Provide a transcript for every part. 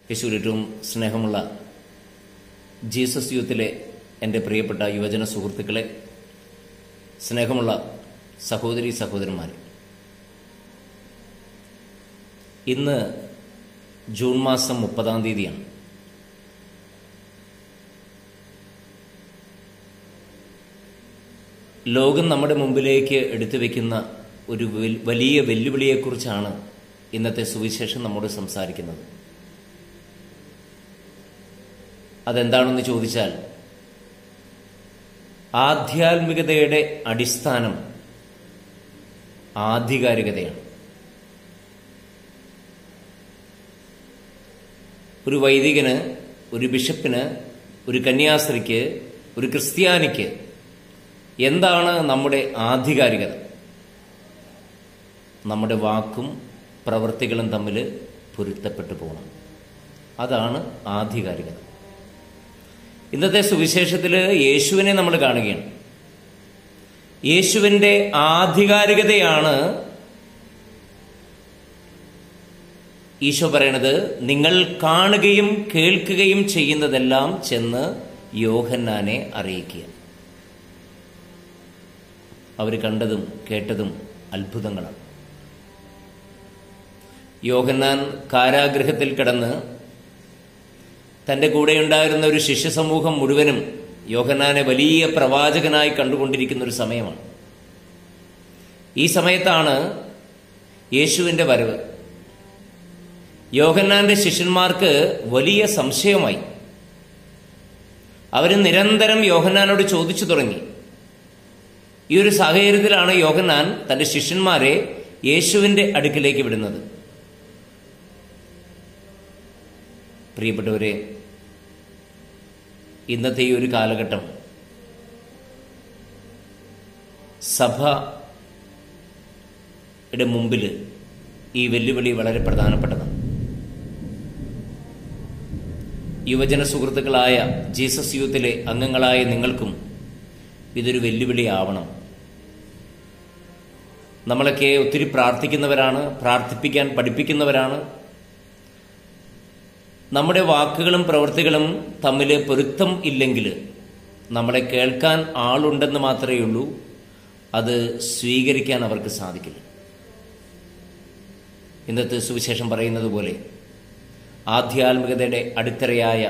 യേശുവിൽ ഏറ്റവും സ്നേഹമുള്ള ജീസസ് യൂത്തിലെ എൻ്റെ പ്രിയപ്പെട്ട യുവജന സുഹൃത്തുക്കളെ സ്നേഹമുള്ള സഹോദരി സഹോദരന്മാരെ ഇന്ന് ജൂൺ മാസം മുപ്പതാം തീയതിയാണ് ലോകം നമ്മുടെ മുമ്പിലേക്ക് എടുത്തു വയ്ക്കുന്ന ഒരു വൽ- വലിയ വെല്ലുവിളിയെക്കുറിച്ചാണ് ഇന്നത്തെ സുവിശേഷം നമ്മോട് സംസാരിക്കുന്നത് അതെന്താണെന്ന് ചോദിച്ചാൽ ആധ്യാത്മികതയുടെ അടിസ്ഥാനം ആധികാരികതയാണ് ഒരു വൈദികന് ഒരു ബിഷപ്പിന് ഒരു കന്യാസ്ത്രീക്ക് ഒരു ക്രിസ്ത്യാനിക്ക് എന്താണ് നമ്മുടെ ആധികാരികത നമ്മുടെ വാക്കും പ്രവൃത്തികളും തമ്മിൽ പൊരുത്തപ്പെട്ടു പോകണം അതാണ് ആധികാരികത ഇന്നത്തെ സുവിശേഷത്തിൽ യേശുവിനെ നമ്മൾ കാണുകയാണ് യേശുവിൻ്റെ ആധികാരികതയാണ് ഈശോ പറയണത് നിങ്ങൾ കാണുകയും കേൾക്കുകയും ചെയ്യുന്നതെല്ലാം ചെന്ന് യോഹന്നാനെ അറിയിക്കുക അവർ കണ്ടതും കേട്ടതും അത്ഭുതങ്ങളാണ് യോഹന്നാൻ കാരാഗൃഹത്തിൽ കിടന്ന് തന്റെ കൂടെയുണ്ടായിരുന്ന ഒരു ശിഷ്യസമൂഹം മുഴുവനും യോഹന്നാനെ വലിയ പ്രവാചകനായി കണ്ടുകൊണ്ടിരിക്കുന്ന ഒരു സമയമാണ് ഈ സമയത്താണ് യേശുവിന്റെ വരവ് യോഹന്നാന്റെ ശിഷ്യന്മാർക്ക് വലിയ സംശയമായി അവർ നിരന്തരം യോഹന്നാനോട് ചോദിച്ചു തുടങ്ങി ഈ ഒരു സാഹചര്യത്തിലാണ് യോഹന്നാൻ തന്റെ ശിഷ്യന്മാരെ യേശുവിന്റെ അടുക്കിലേക്ക് വിടുന്നത് പ്രിയപ്പെട്ടവരെ ഇന്നത്തെ ഈ ഒരു കാലഘട്ടം സഭയുടെ മുമ്പിൽ ഈ വെല്ലുവിളി വളരെ പ്രധാനപ്പെട്ടതാണ് യുവജന സുഹൃത്തുക്കളായ ജീസസ് യൂത്തിലെ അംഗങ്ങളായ നിങ്ങൾക്കും ഇതൊരു വെല്ലുവിളിയാവണം നമ്മളൊക്കെ ഒത്തിരി പ്രാർത്ഥിക്കുന്നവരാണ് പ്രാർത്ഥിപ്പിക്കാൻ പഠിപ്പിക്കുന്നവരാണ് നമ്മുടെ വാക്കുകളും പ്രവൃത്തികളും തമ്മിൽ പൊരുത്തം ഇല്ലെങ്കിൽ നമ്മളെ കേൾക്കാൻ ആളുണ്ടെന്ന് മാത്രമേ ഉള്ളൂ അത് സ്വീകരിക്കാൻ അവർക്ക് സാധിക്കില്ല ഇന്നത്തെ സുവിശേഷം പറയുന്നത് പോലെ ആധ്യാത്മികതയുടെ അടിത്തറയായ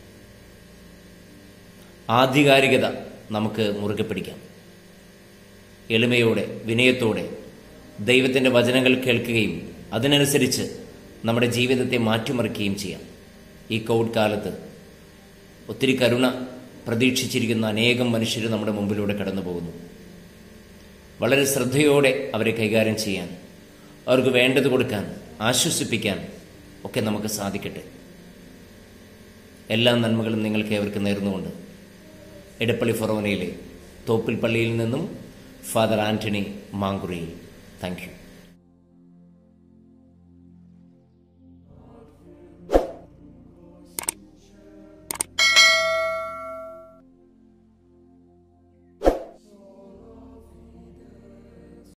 ആധികാരികത നമുക്ക് മുറുകെ പിടിക്കാം എളിമയോടെ വിനയത്തോടെ ദൈവത്തിൻ്റെ വചനങ്ങൾ കേൾക്കുകയും അതിനനുസരിച്ച് നമ്മുടെ ജീവിതത്തെ മാറ്റിമറിക്കുകയും ചെയ്യാം ഈ കോവിഡ് കാലത്ത് ഒത്തിരി കരുണ പ്രതീക്ഷിച്ചിരിക്കുന്ന അനേകം മനുഷ്യർ നമ്മുടെ മുമ്പിലൂടെ കടന്നു പോകുന്നു വളരെ ശ്രദ്ധയോടെ അവരെ കൈകാര്യം ചെയ്യാൻ അവർക്ക് വേണ്ടത് കൊടുക്കാൻ ആശ്വസിപ്പിക്കാൻ ഒക്കെ നമുക്ക് സാധിക്കട്ടെ എല്ലാ നന്മകളും നിങ്ങൾക്ക് ഏവർക്ക് നേർന്നുകൊണ്ട് ഇടപ്പള്ളി ഫൊറോനയിലെ തോപ്പിൽ പള്ളിയിൽ നിന്നും father Antony Mankuriyil thank U